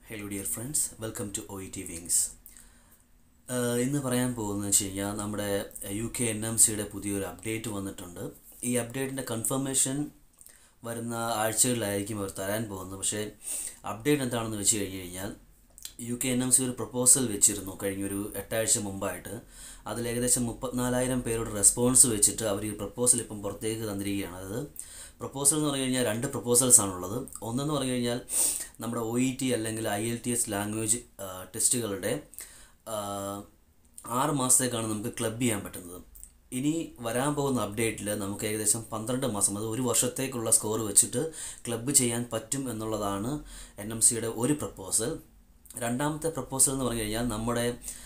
hello dear friends welcome to O E T wings ഇന്ന് പറയാൻ പോകുന്നത് വെച്ച് കഴിഞ്ഞാൽ നമ്മുടെ യു കെ എൻ എം സിയുടെ പുതിയൊരു അപ്ഡേറ്റ് വന്നിട്ടുണ്ട് ഈ അപ്ഡേറ്റിൻ്റെ കൺഫർമേഷൻ വരുന്ന ആഴ്ചകളിലായിരിക്കും അവർ തരാൻ പോകുന്നത് പക്ഷേ അപ്ഡേറ്റ് എന്താണെന്ന് വെച്ച് കഴിഞ്ഞ് കഴിഞ്ഞാൽ U K N M C ഒരു പ്രപ്പോസൽ വെച്ചിരുന്നു കഴിഞ്ഞൊരു എട്ടാഴ്ച മുമ്പായിട്ട് അതിൽ ഏകദേശം മുപ്പത്തിനാലായിരം പേരുടെ റെസ്പോൺസ് വെച്ചിട്ട് അവർ ഈ പ്രപ്പോസൽ ഇപ്പം പുറത്തേക്ക് തന്നിരിക്കുകയാണ് അത് പ്രപ്പോസൽ എന്ന് പറഞ്ഞു കഴിഞ്ഞാൽ രണ്ട് പ്രപ്പോസൽസ് ആണുള്ളത് ഒന്നെന്ന് പറഞ്ഞു കഴിഞ്ഞാൽ നമ്മുടെ ഒ ഇ ടി അല്ലെങ്കിൽ I L T S language ടെസ്റ്റുകളുടെ ആറ് മാസത്തേക്കാണ് നമുക്ക് ക്ലബ് ചെയ്യാൻ പറ്റുന്നത് ഇനി വരാൻ പോകുന്ന അപ്ഡേറ്റിൽ നമുക്ക് ഏകദേശം പന്ത്രണ്ട് മാസം അത് ഒരു വർഷത്തേക്കുള്ള സ്കോർ വെച്ചിട്ട് ക്ലബ്ബ് ചെയ്യാൻ പറ്റും എന്നുള്ളതാണ് എൻ എം സിയുടെ ഒരു പ്രപ്പോസൽ രണ്ടാമത്തെ പ്രപ്പോസൽ എന്ന് പറഞ്ഞു കഴിഞ്ഞാൽ നമ്മുടെ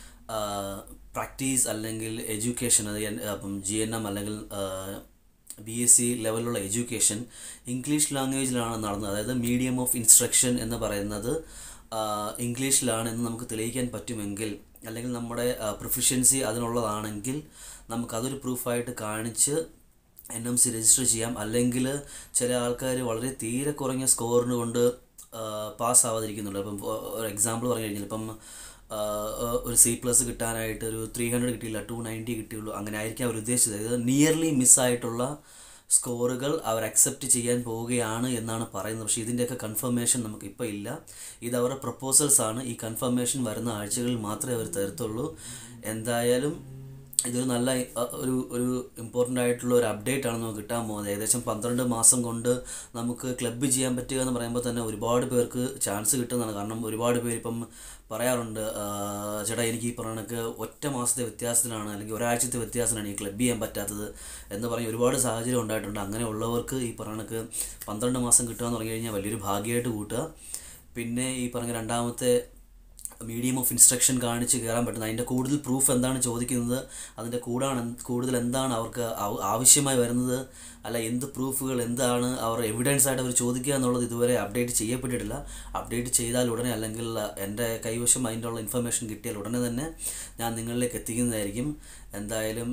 പ്രാക്ടീസ് അല്ലെങ്കിൽ എഡ്യൂക്കേഷൻ അത് അപ്പം ജി എൻ എം അല്ലെങ്കിൽ ബി എസ് സി ലെവലിലുള്ള എഡ്യൂക്കേഷൻ ഇംഗ്ലീഷ് ലാംഗ്വേജിലാണ് നടന്നത് അതായത് മീഡിയം ഓഫ് ഇൻസ്ട്രക്ഷൻ എന്ന് പറയുന്നത് ഇംഗ്ലീഷിലാണ് എന്ന് നമുക്ക് തെളിയിക്കാൻ പറ്റുമെങ്കിൽ അല്ലെങ്കിൽ നമ്മുടെ പ്രൊഫിഷ്യൻസി അതിനുള്ളതാണെങ്കിൽ നമുക്കതൊരു പ്രൂഫായിട്ട് കാണിച്ച് എൻ എം സി രജിസ്റ്റർ ചെയ്യാം അല്ലെങ്കിൽ ചില ആൾക്കാർ വളരെ തീരെ കുറഞ്ഞ സ്കോറിന് കൊണ്ട് പാസ് ആവാതിരിക്കുന്നുണ്ട് അപ്പം ഒരു എക്സാമ്പിൾ പറഞ്ഞു കഴിഞ്ഞാൽ ഇപ്പം ഒരു സി പ്ലസ് കിട്ടാനായിട്ട് ഒരു ത്രീ ഹൺഡ്രഡ് കിട്ടിയില്ല ടു നയൻറ്റി കിട്ടിയുള്ളൂ അങ്ങനെ ആയിരിക്കും അവർ ഉദ്ദേശിച്ചത് അതായത് നിയർലി മിസ്സായിട്ടുള്ള സ്കോറുകൾ അവർ അക്സെപ്റ്റ് ചെയ്യാൻ പോവുകയാണ് എന്നാണ് പറയുന്നത് പക്ഷേ ഇതിൻ്റെയൊക്കെ കൺഫർമേഷൻ നമുക്ക് ഇപ്പോൾ ഇല്ല ഇത് അവരുടെ പ്രപ്പോസൽസ് ആണ് ഈ കൺഫർമേഷൻ വരുന്ന ആഴ്ചകളിൽ മാത്രമേ അവർ തരത്തുള്ളൂ എന്തായാലും ഇതൊരു നല്ല ഒരു ഒരു ഇമ്പോർട്ടൻ്റ് ആയിട്ടുള്ള ഒരു അപ്ഡേറ്റ് ആണ് നമുക്ക് കിട്ടാൻ പോകുന്നത് ഏകദേശം പന്ത്രണ്ട് മാസം കൊണ്ട് നമുക്ക് ക്ലബ്ബ് ചെയ്യാൻ പറ്റുക എന്ന് പറയുമ്പോൾ തന്നെ ഒരുപാട് പേർക്ക് ചാൻസ് കിട്ടുന്നതാണ് കാരണം ഒരുപാട് പേര് ഇപ്പം പറയാറുണ്ട് ചേട്ടാ എനിക്ക് ഈ പറഞ്ഞ ഒറ്റ മാസത്തെ വ്യത്യാസത്തിലാണ് അല്ലെങ്കിൽ ഒരാഴ്ചത്തെ വ്യത്യാസത്തിലാണ് ഈ ക്ലബ്ബ് ചെയ്യാൻ പറ്റാത്തത് എന്ന് പറഞ്ഞ് ഒരുപാട് സാഹചര്യം ഉണ്ടായിട്ടുണ്ട് അങ്ങനെ ഉള്ളവർക്ക് ഈ പറഞ്ഞ പന്ത്രണ്ട് മാസം കിട്ടുക എന്ന് പറഞ്ഞു കഴിഞ്ഞാൽ വലിയൊരു ഭാഗ്യമായിട്ട് കൂട്ടുക പിന്നെ ഈ പറഞ്ഞ രണ്ടാമത്തെ മീഡിയം ഓഫ് ഇൻസ്ട്രക്ഷൻ കാണിച്ച് കയറാൻ പറ്റുന്നത് അതിൻ്റെ കൂടുതൽ പ്രൂഫ് എന്താണ് ചോദിക്കുന്നത് അതിൻ്റെ കൂടാണ് കൂടുതൽ എന്താണ് അവർക്ക് ആവശ്യമായി വരുന്നത് അല്ല എന്ത് പ്രൂഫുകൾ എന്താണ് അവർ എവിഡൻസ് ആയിട്ട് അവർ ചോദിക്കുക എന്നുള്ളത് ഇതുവരെ അപ്ഡേറ്റ് ചെയ്യപ്പെട്ടിട്ടില്ല അപ്ഡേറ്റ് ചെയ്താൽ ഉടനെ അല്ലെങ്കിൽ എൻ്റെ കൈവശം അതിൻ്റെ ഉള്ള ഇൻഫർമേഷൻ കിട്ടിയാൽ ഉടനെ തന്നെ ഞാൻ നിങ്ങളിലേക്ക് എത്തിക്കുന്നതായിരിക്കും എന്തായാലും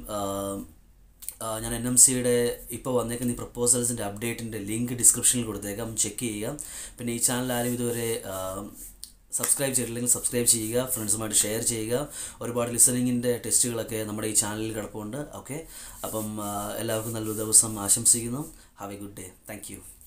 ഞാൻ എൻ എം സിയുടെ ഇപ്പോൾ വന്നേക്കുന്ന ഈ പ്രപ്പോസൽസിൻ്റെ അപ്ഡേറ്റിൻ്റെ ലിങ്ക് ഡിസ്ക്രിപ്ഷനിൽ കൊടുത്തേക്കാം ചെക്ക് ചെയ്യുക പിന്നെ ഈ ചാനൽ ആരും ഇതുവരെ സബ്സ്ക്രൈബ് ചെയ്തിട്ടില്ലെങ്കിൽ സബ്സ്ക്രൈബ് ചെയ്യുക ഫ്രണ്ട്സുമായിട്ട് ഷെയർ ചെയ്യുക ഒരുപാട് ലിസണിങ്ങിൻ്റെ ടെസ്റ്റുകളൊക്കെ നമ്മുടെ ഈ ചാനലിൽ കിടപ്പുണ്ട് ഓക്കെ അപ്പം എല്ലാവർക്കും നല്ലൊരു ദിവസം ആശംസിക്കുന്നു have a good day thank